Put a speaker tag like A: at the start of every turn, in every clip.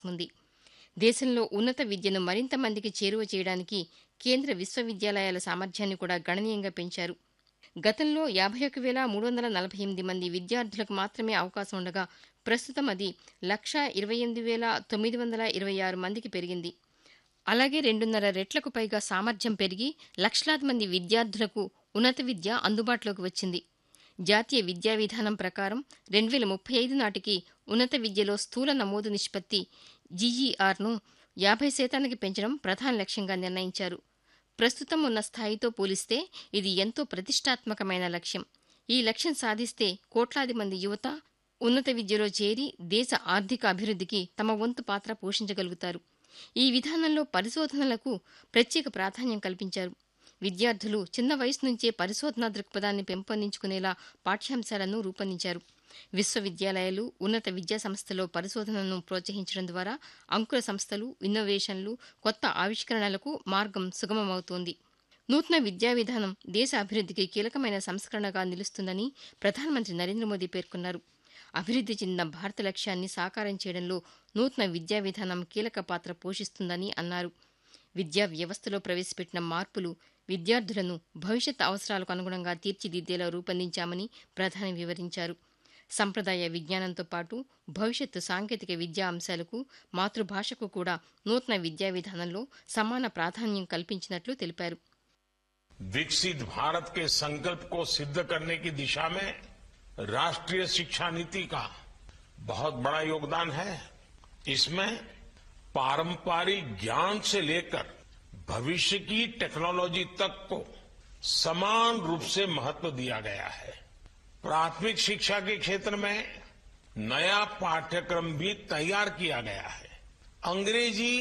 A: ఉంది దేశంలో ఉన్నత విద్యను మరింత మందికి చేరువ చేయడానికి కేంద్ర విశ్వవిద్యాలయాల సామర్థ్యాన్ని కూడా గణనీయంగా పెంచారు గతంలో యాభై ఒక వేల మూడు వందల నలభై ఎనిమిది మంది విద్యార్థులకు మాత్రమే అవకాశం ఉండగా ప్రస్తుతం అది లక్ష ఇరవై ఎనిమిది వేల తొమ్మిది వందల ఇరవై ఆరు మందికి పెరిగింది అలాగే రెండున్నర రెట్లకు పైగా సామర్థ్యం పెరిగి లక్షలాది మంది విద్యార్థులకు ఉన్నత విద్య అందుబాటులోకి వచ్చింది జాతీయ విద్యా విధానం ప్రకారం రెండు వేల ముప్పై ఐదు నాటికి ఉన్నత విద్యలో స్థూల నమోదు నిష్పత్తి జీఈఆర్ను యాభై శాతానికి పెంచడం ప్రధాన లక్ష్యంగా నిర్ణయించారు ప్రస్తుతం ఉన్న స్థాయితో పోలిస్తే ఇది ఎంతో ప్రతిష్టాత్మకమైన లక్ష్యం ఈ లక్ష్యం సాధిస్తే కోట్లాది మంది యువత ఉన్నత విద్యలో చేరి దేశ ఆర్థిక అభివృద్ధికి తమ వంతు పాత్ర పోషించగలుగుతారు ఈ విధానంలో పరిశోధనలకు ప్రత్యేక ప్రాధాన్యం కల్పించారు విద్యార్థులు చిన్న వయసు నుంచే పరిశోధనా దృక్పథాన్ని పెంపొందించుకునేలా పాఠ్యాంశాలను రూపొందించారు విశ్వవిద్యాలయాలు ఉన్నత విద్యా సంస్థలో పరిశోధనను ప్రోత్సహించడం ద్వారా అంకుర సంస్థలు ఇన్నోవేషన్లు కొత్త ఆవిష్కరణలకు మార్గం సుగమమవుతోంది నూతన విద్యా విధానం దేశ అభివృద్ధికి కీలకమైన సంస్కరణగా నిలుస్తుందని ప్రధానమంత్రి నరేంద్ర మోదీ పేర్కొన్నారు అభివృద్ధి చెందిన భారత లక్ష్యాన్ని సాకారం చేయడంలో నూతన విద్యా విధానం కీలక పాత్ర పోషిస్తుందని అన్నారు విద్యా వ్యవస్థలో ప్రవేశపెట్టిన మార్పులు విద్యార్థులను భవిష్యత్ అవసరాలకు అనుగుణంగా తీర్చిదిద్దేలా రూపొందించామని ప్రధాని వివరించారు సంప్రదాయ విజ్ఞానంతో పాటు భవిష్యత్తు సాంకేతిక విద్యా అంశాలకు మాతృభాషకు కూడా నూతన విద్యా విధానంలో సమాన ప్రాధాన్యం కల్పించినట్లు తెలిపారు
B: विकसित भारत के संकल्प को सिद्ध करने की दिशा में राष्ट्रीय शिक्षा नीति का बहुत बड़ा योगदान है इसमें पारंपरिक ज्ञान से लेकर भविष्य की टेक्नोलॉजी तक को समान रूप से महत्व दिया गया है प्राथमिक शिक्षा के क्षेत्र में नया पाठ्यक्रम भी तैयार किया गया है अंग्रेजी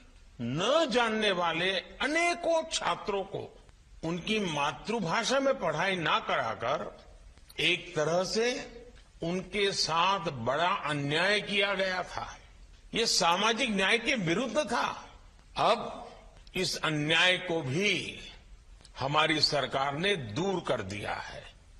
B: न जानने वाले अनेकों छात्रों को उनकी मातृभाषा में पढ़ाई ना कराकर एक तरह से उनके साथ बड़ा अन्याय किया गया था ये सामाजिक न्याय के विरुद्ध था अब इस अन्याय को भी हमारी सरकार ने दूर कर दिया है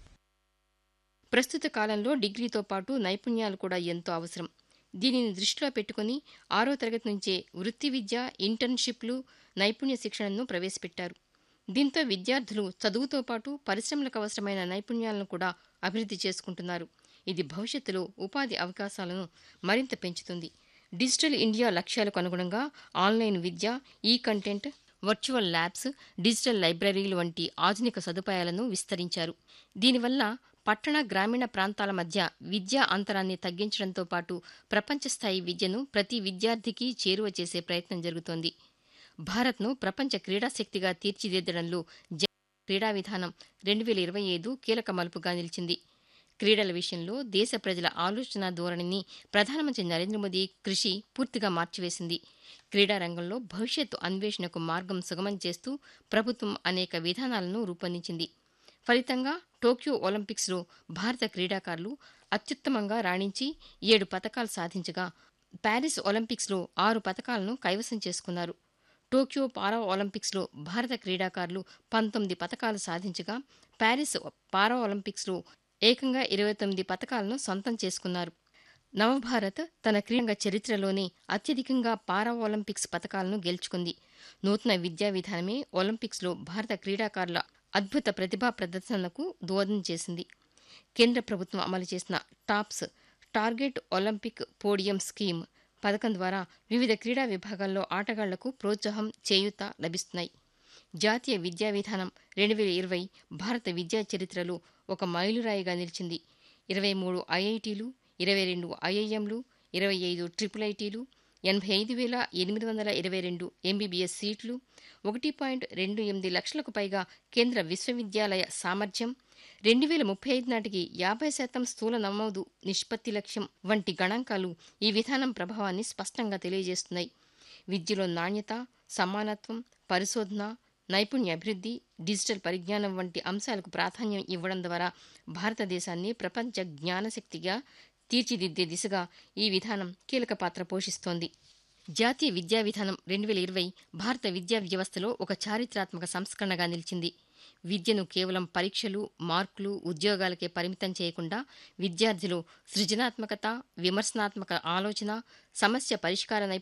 A: ప్రస్తుత కాలంలో డిగ్రీతో పాటు నైపుణ్యాలు కూడా ఎంతో అవసరం దీనిని దృష్టిలో పెట్టుకుని ఆరో తరగతి నుంచే వృత్తి విద్య ఇంటర్న్షిప్లు నైపుణ్య శిక్షణను ప్రవేశపెట్టారు దీంతో విద్యార్థులు చదువుతో పాటు పరిశ్రమలకు అవసరమైన నైపుణ్యాలను కూడా అభివృద్ధి చేసుకుంటున్నారు ఇది భవిష్యత్తులో ఉపాధి అవకాశాలను మరింత పెంచుతుంది డిజిటల్ ఇండియా లక్ష్యాలకు అనుగుణంగా ఆన్లైన్ విద్య ఈ కంటెంట్ వర్చువల్ ల్యాబ్స్ డిజిటల్ లైబ్రరీలు వంటి ఆధునిక సదుపాయాలను విస్తరించారు దీనివల్ల పట్టణ గ్రామీణ ప్రాంతాల మధ్య విద్యా అంతరాన్ని తగ్గించడంతో పాటు ప్రపంచ స్థాయి విద్యను ప్రతి విద్యార్థికి చేరువ చేసే ప్రయత్నం జరుగుతోంది భారత్ను ప్రపంచ క్రీడాశక్తిగా తీర్చిదిద్దడంలో క్రీడా విధానం రెండు వేల ఇరవై ఐదు కీలక మలుపుగా నిలిచింది క్రీడల విషయంలో దేశ ప్రజల ఆలోచన ధోరణిని ప్రధానమంత్రి నరేంద్ర మోదీ కృషి పూర్తిగా మార్చివేసింది క్రీడా రంగంలో భవిష్యత్తు అన్వేషణకు మార్గం సుగమం చేస్తూ ప్రభుత్వం అనేక విధానాలను రూపొందించింది ఫలితంగా టోక్యో ఒలింపిక్స్లో భారత క్రీడాకారులు అత్యుత్తమంగా రాణించి ఏడు పతకాలు సాధించగా ప్యారిస్ ఒలింపిక్స్లో ఆరు పతకాలను కైవసం చేసుకున్నారు టోక్యో పారా ఒలింపిక్స్లో భారత క్రీడాకారులు పంతొమ్మిది పతకాలు సాధించగా ప్యారిస్ పారా ఒలింపిక్స్లో ఏకంగా ఇరవై తొమ్మిది పతకాలను సొంతం చేసుకున్నారు నవభారత్ తన క్రీడా చరిత్రలోనే అత్యధికంగా పారా ఒలింపిక్స్ పతకాలను గెలుచుకుంది నూతన విద్యా విధానమే ఒలింపిక్స్లో భారత క్రీడాకారుల అద్భుత ప్రతిభా ప్రదర్శనలకు దోహదం చేసింది కేంద్ర ప్రభుత్వం అమలు చేసిన TOPS target Olympic podium scheme పథకం ద్వారా వివిధ క్రీడా విభాగాల్లో ఆటగాళ్లకు ప్రోత్సాహం చేయూత లభిస్తున్నాయి జాతీయ విద్యా విధానం రెండు వేల ఇరవై భారత విద్యా చరిత్రలో ఒక మైలురాయిగా నిలిచింది ఇరవై మూడు ఐఐటీలు ఇరవై రెండు ఐఐఎంలు ఇరవై ఐదు ట్రిపుల్ ఐటీలు ఎనభై ఐదు వేల ఎనిమిది వందల ఇరవై రెండు ఎంబీబీఎస్ సీట్లు ఒకటి పాయింట్ రెండు ఎనిమిది లక్షలకు పైగా కేంద్ర విశ్వవిద్యాలయ సామర్థ్యం రెండు వేల ముప్పై ఐదు నాటికి యాభై శాతం స్థూల నమోదు నిష్పత్తి లక్ష్యం వంటి గణాంకాలు ఈ విధానం ప్రభావాన్ని స్పష్టంగా తెలియజేస్తున్నాయి విద్యలో నాణ్యత సమానత్వం పరిశోధన నైపుణ్య అభివృద్ధి డిజిటల్ పరిజ్ఞానం వంటి అంశాలకు ప్రాధాన్యం ఇవ్వడం ద్వారా భారతదేశాన్ని ప్రపంచ జ్ఞానశక్తిగా తీర్చిదిద్దే దిశగా ఈ విధానం కీలక పాత్ర పోషిస్తోంది జాతీయ విద్యా విధానం రెండు వేల ఇరవై భారత విద్యా వ్యవస్థలో ఒక చారిత్రాత్మక సంస్కరణగా నిలిచింది విద్యను కేవలం పరీక్షలు మార్కులు ఉద్యోగాలకే పరిమితం చేయకుండా విద్యార్థులు సృజనాత్మకత విమర్శనాత్మక ఆలోచన సమస్య పరిష్కార